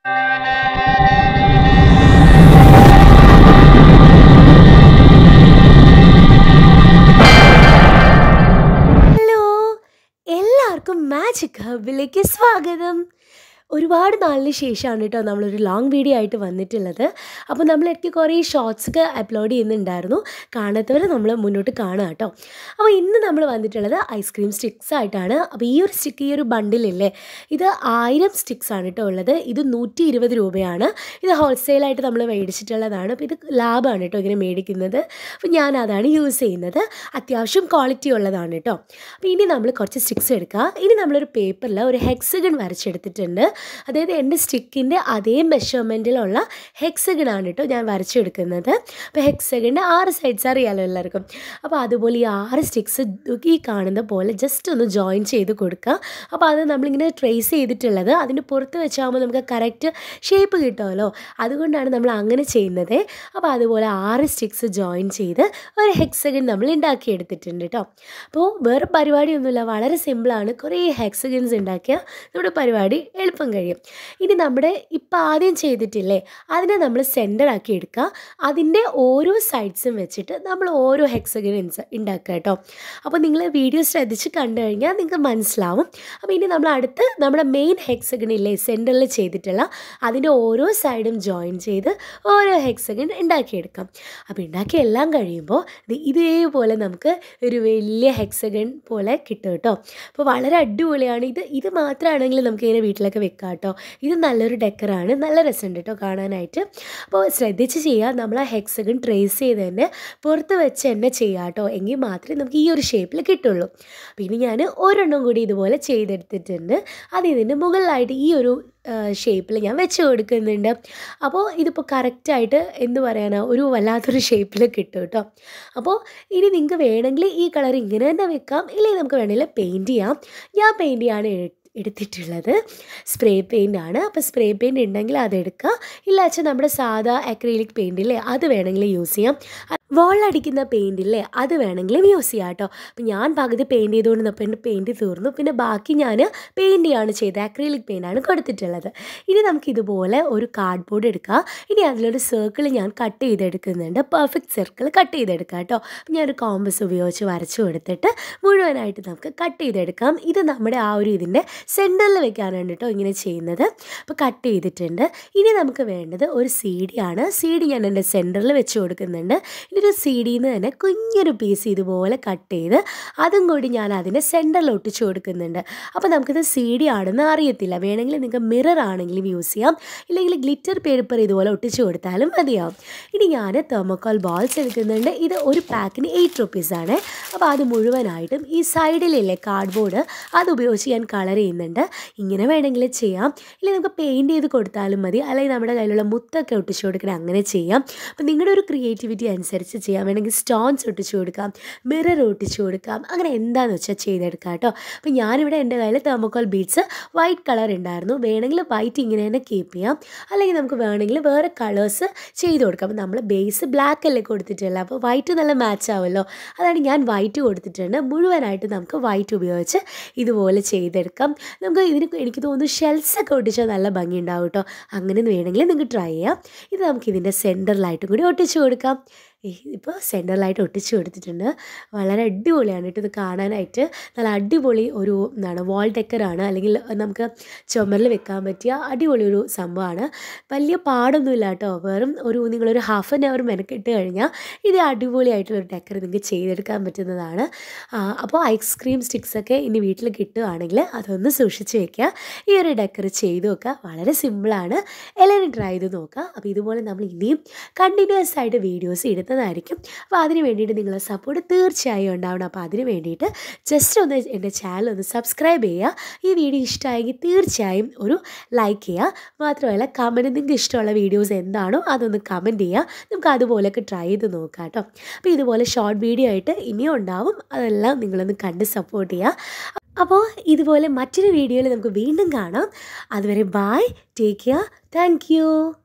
hello എല്ലാവർക്കും magic ഹബിലേക്ക് സ്വാഗതം ഒരുപാട് നാളിന് ശേഷമാണ് കേട്ടോ നമ്മളൊരു ലോങ് വീഡിയോ ആയിട്ട് വന്നിട്ടുള്ളത് അപ്പോൾ നമ്മളിടയ്ക്ക് കുറേ ഷോർട്സൊക്കെ അപ്ലോഡ് ചെയ്യുന്നുണ്ടായിരുന്നു കാണാത്തവരെ നമ്മൾ മുന്നോട്ട് കാണുക കേട്ടോ അപ്പോൾ ഇന്ന് നമ്മൾ വന്നിട്ടുള്ളത് ഐസ്ക്രീം സ്റ്റിക്സ് ആയിട്ടാണ് അപ്പോൾ ഈ ഒരു സ്റ്റിക്ക് ഈ ഒരു ബണ്ടിലില്ലേ ഇത് ആയിരം സ്റ്റിക്സ് ആണ് കേട്ടോ ഉള്ളത് ഇത് നൂറ്റി ഇരുപത് രൂപയാണ് ഇത് ഹോൾസെയിലായിട്ട് നമ്മൾ മേടിച്ചിട്ടുള്ളതാണ് അപ്പോൾ ഇത് ലാഭമാണ് കേട്ടോ ഇങ്ങനെ മേടിക്കുന്നത് അപ്പോൾ ഞാൻ അതാണ് യൂസ് ചെയ്യുന്നത് അത്യാവശ്യം ക്വാളിറ്റി ഉള്ളതാണ് കേട്ടോ അപ്പോൾ ഇനി നമ്മൾ കുറച്ച് സ്റ്റിക്സ് എടുക്കുക ഇനി നമ്മളൊരു പേപ്പറിൽ ഒരു ഹെക്സഗൺ വരച്ചെടുത്തിട്ടുണ്ട് അതായത് എൻ്റെ സ്റ്റിക്കിൻ്റെ അതേ മെഷർമെൻറ്റിലുള്ള ഹെക്സഗൺ ആണ് കേട്ടോ ഞാൻ വരച്ചെടുക്കുന്നത് അപ്പോൾ ഹെക്സഗണിൻ്റെ ആറ് സൈഡ്സ് അറിയാലോ എല്ലാവർക്കും അപ്പോൾ അതുപോലെ ഈ ആറ് സ്റ്റിക്സ് ഈ കാണുന്ന പോലെ ജസ്റ്റ് ഒന്ന് ജോയിൻ ചെയ്ത് കൊടുക്കുക അപ്പോൾ അത് നമ്മളിങ്ങനെ ട്രേസ് ചെയ്തിട്ടുള്ളത് അതിൻ്റെ പുറത്ത് വെച്ചാകുമ്പോൾ നമുക്ക് കറക്റ്റ് ഷേപ്പ് കിട്ടുമല്ലോ അതുകൊണ്ടാണ് നമ്മൾ അങ്ങനെ ചെയ്യുന്നത് അപ്പോൾ അതുപോലെ ആറ് സ്റ്റിക്സ് ജോയിൻ ചെയ്ത് ഒരു ഹെക്സഗൺ നമ്മൾ ഉണ്ടാക്കിയെടുത്തിട്ടുണ്ട് കേട്ടോ അപ്പോൾ വേറെ പരിപാടിയൊന്നുമില്ല വളരെ സിമ്പിളാണ് കുറേ ഹെക്സഗൻസ് ഉണ്ടാക്കിയാൽ നമ്മുടെ പരിപാടി എളുപ്പം കഴിയും ഇനി നമ്മുടെ ഇപ്പം ആദ്യം ചെയ്തിട്ടില്ലേ അതിനെ നമ്മൾ സെൻറ്റർ ആക്കി എടുക്കുക അതിൻ്റെ ഓരോ സൈഡ്സും വെച്ചിട്ട് നമ്മൾ ഓരോ ഹെക്സഗൻസ് ഉണ്ടാക്കുക കേട്ടോ അപ്പോൾ നിങ്ങൾ വീഡിയോ ശ്രദ്ധിച്ച് കണ്ടു കഴിഞ്ഞാൽ നിങ്ങൾക്ക് മനസ്സിലാവും അപ്പോൾ ഇനി നമ്മൾ അടുത്ത് നമ്മുടെ മെയിൻ ഹെക്സഗൺ ഇല്ലേ സെൻറ്ററിൽ ചെയ്തിട്ടുള്ള അതിൻ്റെ ഓരോ സൈഡും ജോയിൻ ചെയ്ത് ഓരോ ഹെക്സഗൺ ഉണ്ടാക്കിയെടുക്കാം അപ്പോൾ ഉണ്ടാക്കി എല്ലാം കഴിയുമ്പോൾ ഇത് ഇതേപോലെ നമുക്ക് ഒരു വലിയ ഹെക്സഗൺ പോലെ കിട്ടും കേട്ടോ അപ്പോൾ വളരെ അടിപൊളിയാണ് ഇത് ഇത് മാത്രമാണെങ്കിൽ നമുക്ക് ഇങ്ങനെ വീട്ടിലൊക്കെ വെക്കാം കേട്ടോ ഇത് നല്ലൊരു ഡെക്കറാണ് നല്ല രസമുണ്ട് കേട്ടോ കാണാനായിട്ട് അപ്പോൾ ശ്രദ്ധിച്ച് ചെയ്യുക നമ്മൾ ആ ഹെക്സഗൺ ട്രേസ് ചെയ്ത് തന്നെ പുറത്ത് വെച്ച് തന്നെ ചെയ്യുക കേട്ടോ എങ്കിൽ മാത്രമേ നമുക്ക് ഈ ഒരു ഷേപ്പിൽ കിട്ടുള്ളൂ പിന്നെ ഞാൻ ഒരെണ്ണം കൂടി ഇതുപോലെ ചെയ്തെടുത്തിട്ടുണ്ട് അത് ഇതിൻ്റെ മുകളിലായിട്ട് ഈ ഒരു ഷേപ്പിൽ ഞാൻ വെച്ച് കൊടുക്കുന്നുണ്ട് അപ്പോൾ ഇതിപ്പോൾ കറക്റ്റായിട്ട് എന്ത് പറയാനാ ഒരു വല്ലാത്തൊരു ഷേപ്പിൽ കിട്ടും കേട്ടോ അപ്പോൾ ഇനി നിങ്ങൾക്ക് വേണമെങ്കിൽ ഈ കളർ ഇങ്ങനെ തന്നെ വെക്കാം ഇല്ലെങ്കിൽ നമുക്ക് വേണമെങ്കിൽ പെയിൻറ്റ് ചെയ്യാം ഞാൻ പെയിൻറ്റ് ചെയ്യാണ് എടുത്തിട്ടുള്ളത് സ്പ്രേ പെയിൻ്റ് ആണ് അപ്പോൾ സ്പ്രേ പെയിൻറ് ഉണ്ടെങ്കിൽ അതെടുക്കുക ഇല്ല വെച്ചാൽ നമ്മുടെ സാധാ അക്രീലിക് പെയിൻ്റ് ഇല്ലേ അത് വേണമെങ്കിൽ യൂസ് ചെയ്യാം വോളടിക്കുന്ന പെയിൻ്റ് ഇല്ലേ അത് വേണമെങ്കിലും യൂസ് ചെയ്യാം കേട്ടോ അപ്പം ഞാൻ പകുതി പെയിൻറ് ചെയ്തുകൊണ്ട് നിന്നപ്പോൾ എൻ്റെ പെയിൻറ് തീർന്നു പിന്നെ ബാക്കി ഞാൻ പെയിൻറ് ചെയ്യാണ് ചെയ്തത് അക്രീലിക് പെയിൻ്റാണ് കൊടുത്തിട്ടുള്ളത് ഇനി നമുക്ക് ഇതുപോലെ ഒരു കാർഡ് ബോർഡ് എടുക്കുക ഇനി അതിലൊരു സർക്കിൾ ഞാൻ കട്ട് ചെയ്തെടുക്കുന്നുണ്ട് പെർഫെക്റ്റ് സർക്കിൾ കട്ട് ചെയ്തെടുക്കുക കേട്ടോ അപ്പം ഞാനൊരു കോമ്പസ് ഉപയോഗിച്ച് വരച്ചു കൊടുത്തിട്ട് മുഴുവനായിട്ട് നമുക്ക് കട്ട് ചെയ്തെടുക്കാം ഇത് നമ്മുടെ ആ ഒരു ഇതിൻ്റെ സെൻറ്ററിൽ വെക്കാനാണ് കേട്ടോ ഇങ്ങനെ ചെയ്യുന്നത് അപ്പോൾ കട്ട് ചെയ്തിട്ടുണ്ട് ഇനി നമുക്ക് വേണ്ടത് ഒരു സി ഡി ആണ് സി ഡി ഞാൻ എൻ്റെ സെൻറ്ററിൽ വെച്ച് കൊടുക്കുന്നുണ്ട് ഇനി ഒരു സി ഡിയിൽ നിന്ന് തന്നെ കുഞ്ഞൊരു പീസ് ഇതുപോലെ കട്ട് ചെയ്ത് അതും കൂടി ഞാൻ അതിൻ്റെ സെൻറ്ററിൽ ഒട്ടിച്ച് കൊടുക്കുന്നുണ്ട് അപ്പോൾ നമുക്കിത് സി ഡി ആണെന്ന് അറിയത്തില്ല വേണമെങ്കിൽ നിങ്ങൾക്ക് മിറർ ആണെങ്കിലും യൂസ് ചെയ്യാം ഇല്ലെങ്കിൽ ഗ്ലിറ്റർ പേപ്പർ ഇതുപോലെ ഒട്ടിച്ച് കൊടുത്താലും മതിയാവും ഇനി ഞാൻ തെർമോക്കോൾ ബോൾസ് എടുക്കുന്നുണ്ട് ഇത് ഒരു പാക്കിന് എയ്റ്റ് റുപ്പീസാണ് അപ്പോൾ അത് മുഴുവനായിട്ടും ഈ സൈഡിലില്ലേ കാർഡ്ബോർഡ് അത് ഉപയോഗിച്ച് ഞാൻ കളർ ചെയ്യുന്നുണ്ട് ഇങ്ങനെ വേണമെങ്കിൽ ചെയ്യാം ഇല്ലെങ്കിൽ നമുക്ക് പെയിൻറ്റ് ചെയ്ത് കൊടുത്താലും മതി അല്ലെങ്കിൽ നമ്മുടെ കയ്യിലുള്ള മുത്തൊക്കെ ഒട്ടിച്ച് കൊടുക്കണം അങ്ങനെ ചെയ്യാം അപ്പം നിങ്ങളുടെ ഒരു ക്രിയേറ്റിവിറ്റി അനുസരിച്ച് ചെയ്യാം വേണമെങ്കിൽ സ്റ്റോൺസ് ഒട്ടിച്ച് കൊടുക്കാം മിറർ ഒട്ടിച്ച് കൊടുക്കാം അങ്ങനെ എന്താണെന്ന് വെച്ചാൽ ചെയ്തെടുക്കാം കേട്ടോ അപ്പം ഞാനിവിടെ എൻ്റെ കയ്യിൽ തെർമോക്കോൾ ബീഡ്സ് വൈറ്റ് കളർ ഉണ്ടായിരുന്നു വേണമെങ്കിൽ വൈറ്റ് ഇങ്ങനെ തന്നെ കീപ്പ് ചെയ്യാം അല്ലെങ്കിൽ നമുക്ക് വേണമെങ്കിൽ വേറെ കളേഴ്സ് ചെയ്ത് കൊടുക്കാം അപ്പം നമ്മൾ ബേസ് ബ്ലാക്ക് അല്ലേ കൊടുത്തിട്ടില്ല അപ്പോൾ വൈറ്റ് നല്ല മാച്ച് ആവുമല്ലോ അതാണ് ഞാൻ വൈറ്റ് കൊടുത്തിട്ടുണ്ട് മുഴുവനായിട്ട് നമുക്ക് വൈറ്റ് ഉപയോഗിച്ച് ഇതുപോലെ ചെയ്തെടുക്കാം നമുക്ക് ഇതിന് എനിക്ക് തോന്നുന്നു ഷെൽസ് ഒക്കെ ഒട്ടിച്ചാൽ നല്ല ഭംഗി ഉണ്ടാവും കേട്ടോ അങ്ങനെ വേണമെങ്കിൽ നിങ്ങൾക്ക് ട്രൈ ചെയ്യാം ഇത് നമുക്ക് ഇതിൻ്റെ സെൻറ്ററിലായിട്ടും കൂടി ഒട്ടിച്ച് കൊടുക്കാം ഇപ്പോൾ സെൻറ്ററിലായിട്ട് ഒട്ടിച്ച് കൊടുത്തിട്ടുണ്ട് വളരെ അടിപൊളിയാണ് കേട്ടോ ഇത് കാണാനായിട്ട് നല്ല അടിപൊളി ഒരു എന്താണ് വാൾ ഡെക്കറാണ് അല്ലെങ്കിൽ നമുക്ക് ചുമരിൽ വെക്കാൻ പറ്റിയ അടിപൊളി ഒരു സംഭവമാണ് വലിയ പാടൊന്നുമില്ല കേട്ടോ വെറും ഒരു നിങ്ങളൊരു ഹാഫ് ആൻ അവർ മെനക്കെട്ട് കഴിഞ്ഞാൽ ഇത് അടിപൊളിയായിട്ടുള്ള ഒരു ഡെക്കർ നിങ്ങൾക്ക് ചെയ്തെടുക്കാൻ പറ്റുന്നതാണ് അപ്പോൾ ഐസ്ക്രീം സ്റ്റിക്സൊക്കെ ഇനി വീട്ടിൽ കിട്ടുകയാണെങ്കിൽ അതൊന്ന് സൂക്ഷിച്ച് വെക്കുക ഈ ഒരു ഡെക്കർ ചെയ്ത് നോക്കുക വളരെ സിമ്പിളാണ് എല്ലാവരും ട്രൈ ചെയ്ത് നോക്കുക അപ്പോൾ ഇതുപോലെ നമ്മൾ ഇനിയും കണ്ടിന്യൂസ് ആയിട്ട് വീഡിയോസ് ഇടുന്നതായിരിക്കും അപ്പോൾ അതിന് വേണ്ടിയിട്ട് നിങ്ങളെ സപ്പോർട്ട് തീർച്ചയായും ഉണ്ടാവണം അപ്പോൾ അതിന് വേണ്ടിയിട്ട് ജസ്റ്റ് ഒന്ന് എൻ്റെ ചാനൽ ഒന്ന് സബ്സ്ക്രൈബ് ചെയ്യുക ഈ വീഡിയോ ഇഷ്ടമായെങ്കിൽ തീർച്ചയായും ഒരു ലൈക്ക് ചെയ്യുക മാത്രമല്ല കമൻറ്റ് നിങ്ങൾക്ക് ഇഷ്ടമുള്ള വീഡിയോസ് എന്താണോ അതൊന്ന് കമൻറ്റ് ചെയ്യുക നമുക്ക് അതുപോലെയൊക്കെ ട്രൈ ചെയ്ത് നോക്കാം കേട്ടോ അപ്പോൾ ഇതുപോലെ ഷോർട്ട് വീഡിയോ ആയിട്ട് ഇനിയും ഉണ്ടാവും അതെല്ലാം നിങ്ങളൊന്ന് കണ്ട് സപ്പോർട്ട് ചെയ്യുക അപ്പോൾ ഇതുപോലെ മറ്റൊരു വീഡിയോയിൽ നമുക്ക് വീണ്ടും കാണാം അതുവരെ bye take care thank U